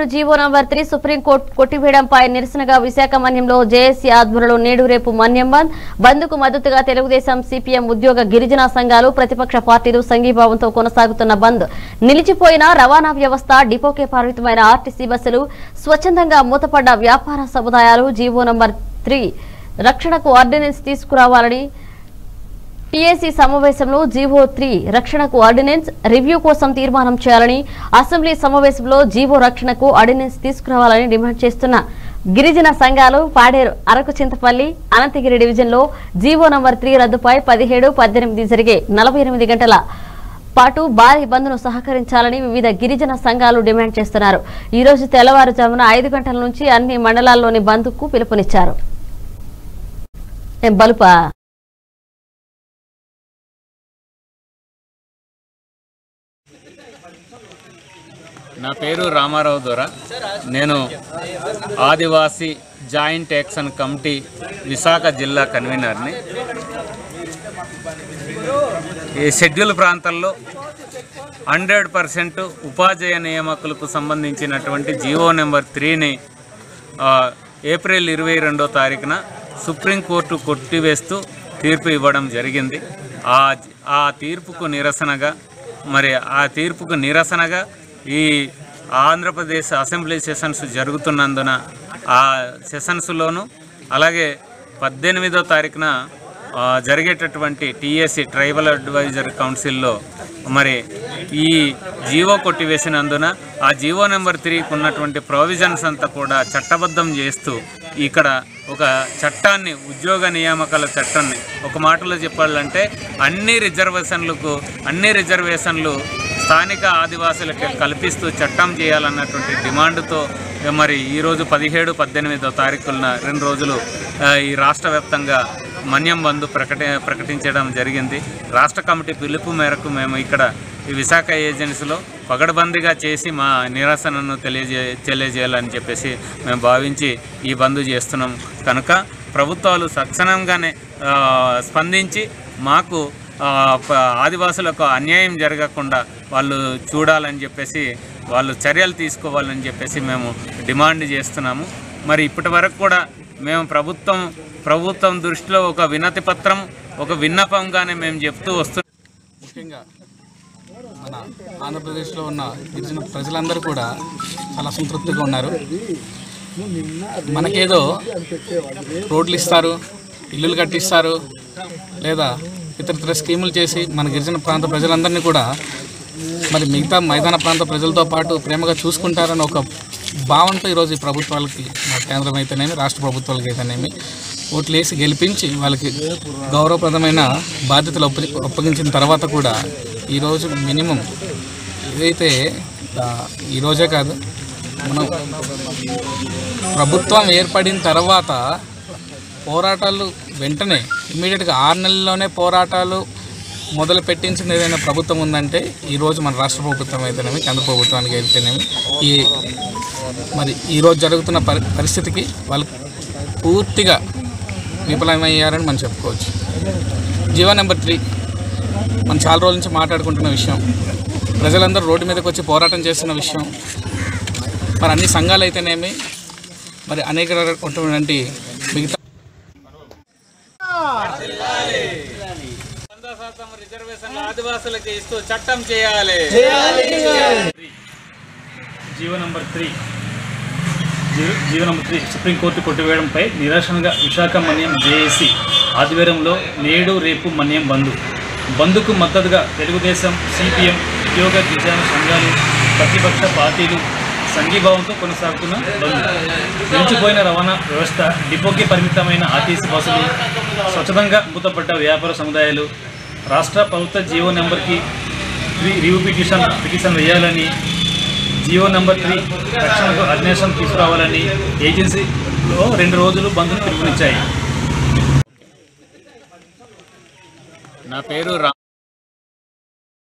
GO number three Supreme Court కొట్టివేయడంపై నిరసనగా విశాఖ మన్యంలో జేఏసీ ఆధ్వర్యంలో నేడు రేపు మన్యం బంద్ బంద్కు మద్దతుగా తెలుగుదేశం సిపిఎం ఉద్యోగ గిరిజన సంఘాలు ప్రతిపక్ష పార్టీలు సంఘీభావంతో కొనసాగుతున్న బంద్ నిలిచిపోయిన రవాణా వ్యవస్థ డిపోకే పరిమితమైన ఆర్టీసీ బస్సులు స్వచ్ఛందంగా మూతపడ్డ వ్యాపార సముదాయాలు జీవో నంబర్ త్రీ రక్షణకు ఆర్డినెన్స్ తీసుకురావాలని టీఏసీ సమావేశంలో జీవో త్రీ రక్షణకు ఆర్డినెన్స్ రివ్యూ కోసం తీర్మానం చేయాలని అసెంబ్లీ సమావేశంలో జీవో రక్షణకు ఆర్డినెన్స్ తీసుకురావాలని డిమాండ్ చేస్తున్న గిరిజన సంఘాలు పాడేరు అరకు చింతపల్లి అనంతగిరి డివిజన్లో జీవో నంబర్ త్రీ రద్దుపై పదిహేడు పద్దెనిమిది జరిగే నలభై ఎనిమిది గంటల పాటు భారీ బంద్ను సహకరించాలని వివిధ గిరిజన సంఘాలు డిమాండ్ చేస్తున్నారు ఈ రోజు తెల్లవారుజామున ఐదు గంటల నుంచి అన్ని మండలాల్లోని బంద్కు పిలుపునిచ్చారు ఏం బలుపా నా పేరు రామారావు దొర నేను Adivasi joint action committee Visakha జిల్లా కన్వీనర్ని ఈ షెడ్యూల్ ప్రాంతాల్లో హండ్రెడ్ పర్సెంట్ ఉపాధ్యాయ నియామకులకు సంబంధించినటువంటి జీవో నెంబర్ త్రీని ఏప్రిల్ ఇరవై రెండో తారీఖున సుప్రీంకోర్టు కొట్టివేస్తూ తీర్పు ఇవ్వడం జరిగింది ఆ ఆ తీర్పుకు నిరసనగా మరి ఆ తీర్పుకు నిరసనగా ఈ ఆంధ్రప్రదేశ్ అసెంబ్లీ సెషన్స్ జరుగుతున్నందున ఆ సెషన్స్లోను అలాగే పద్దెనిమిదో తారీఖున ఆ, జరిగేటటువంటి టీఎస్సి ట్రైబల్ అడ్వైజర్ కౌన్సిల్లో మరి ఈ జీవో కొట్టివేసినందున ఆ జీవో నెంబర్ త్రీకి ఉన్నటువంటి ప్రొవిజన్స్ అంతా కూడా చట్టబద్ధం చేస్తూ ఇక్కడ ఒక చట్టాన్ని ఉద్యోగ నియామకాల చట్టాన్ని ఒక మాటలో చెప్పాలంటే అన్ని రిజర్వేషన్లకు అన్ని రిజర్వేషన్లు స్థానిక ఆదివాసులకు కల్పిస్తూ చట్టం చేయాలన్నటువంటి డిమాండ్తో మరి ఈరోజు పదిహేడు పద్దెనిమిదో తారీఖున రెండు రోజులు ఆ, ఈ రాష్ట్ర వ్యాప్తంగా మన్యం బంధు ప్రకటి ప్రకటించడం జరిగింది రాష్ట్ర కమిటీ పిలుపు మేరకు మేము ఇక్కడ ఈ విశాఖ ఏజెన్సీలో పగడబందీగా చేసి మా నిరసనను తెలియజే తెలియజేయాలని చెప్పేసి మేము భావించి ఈ బంద్ చేస్తున్నాం కనుక ప్రభుత్వాలు తక్షణంగానే ఆ, స్పందించి మాకు ఆ, ప- ఆదివాసులకు అన్యాయం జరగకుండా వాళ్ళు చూడాలని చెప్పేసి వాళ్ళు చర్యలు తీసుకోవాలని చెప్పేసి మేము డిమాండ్ చేస్తున్నాము మరి ఇప్పటి వరకు కూడా మేము ప్రభుత్వం ప్రభుత్వం దృష్టిలో ఒక వినతి పత్రం ఒక విన్నపంగానే మేము చెప్తూ వస్తున్నాం ముఖ్యంగా మన ఆంధ్రప్రదేశ్లో ఉన్న గిరిజన ప్రజలందరూ కూడా చాలా సంతృప్తిగా ఉన్నారు మనకేదో రోడ్లు ఇస్తారు ఇల్లులు కట్టిస్తారు లేదా ఇతరితర స్కీములు చేసి మన గిరిజన ప్రాంత ప్రజలందరినీ కూడా మరి మిగతా మైదాన ప్రాంత ప్రజలతో పాటు ప్రేమగా చూసుకుంటారని ఒక భావనతో ఈరోజు ఈ ప్రభుత్వాలకి మా కేంద్రం అయితేనేమి రాష్ట్ర ప్రభుత్వాలకి అయితేనేమి ఓట్లు వేసి గెలిపించి వాళ్ళకి గౌరవప్రదమైన బాధ్యతలు అప్ప అప్పగించిన తర్వాత కూడా ఈరోజు మినిమం ఏదైతే ఆ, ఈరోజే కాదు మనం ప్రభుత్వం ఏర్పడిన తర్వాత పోరాటాలు వెంటనే ఇమీడియట్గా ఆరు నెలల్లోనే పోరాటాలు మొదలు పెట్టించింది ఏదైనా ప్రభుత్వం ఉందంటే ఈరోజు మన రాష్ట్ర ప్రభుత్వం అయితేనేమి కేంద్ర ప్రభుత్వానికి అయితేనేమి ఈ మరి ఈరోజు జరుగుతున్న పరి పరిస్థితికి వాళ్ళు పూర్తిగా విఫలమయ్యారని మనం చెప్పుకోవచ్చు జీవో నెంబర్ త్రీ మనం చాలా రోజుల నుంచి మాట్లాడుకుంటున్న విషయం ప్రజలందరూ రోడ్డు మీదకి వచ్చి పోరాటం చేస్తున్న విషయం మరి అన్ని సంఘాలు అయితేనేమి మరి అనేక రకమైనటువంటి మిగతా వంద శాతం రిజర్వేషన్లు ఆదివాసులకు ఇస్తూ చట్టం చేయాలి GO number three GO GO number three Supreme Court కొట్టివేయడంపై నిరసనగా విశాఖ మన్యం జేఏసీ ఆధ్వర్యంలో నేడు రేపు మన్యం బంధు బంధుకు మద్దతుగా తెలుగుదేశం సిపిఎం ఉద్యోగ గిరిజన సంఘాలు ప్రతిపక్ష పార్టీలు సంఘీభావంతో కొనసాగుతున్న బంద్ నిలిచిపోయిన రవాణా వ్యవస్థ డిపోకి పరిమితమైన ఆర్టీసీ బస్సులు స్వచ్ఛందంగా మూతపడ్డ వ్యాపార సముదాయాలు రాష్ట్ర ప్రభుత్వ జీవో నెంబర్కి త్రీ రివ్యూ పిటిషన్ పిటిషన్ వేయాలని జియో నెంబర్ త్రీ రక్షణకు అన్వేషణ తీసుకురావాలని ఏజెన్సీలో రెండు రోజులు బంద్ను పిలుపునిచ్చాయి నా పేరు రా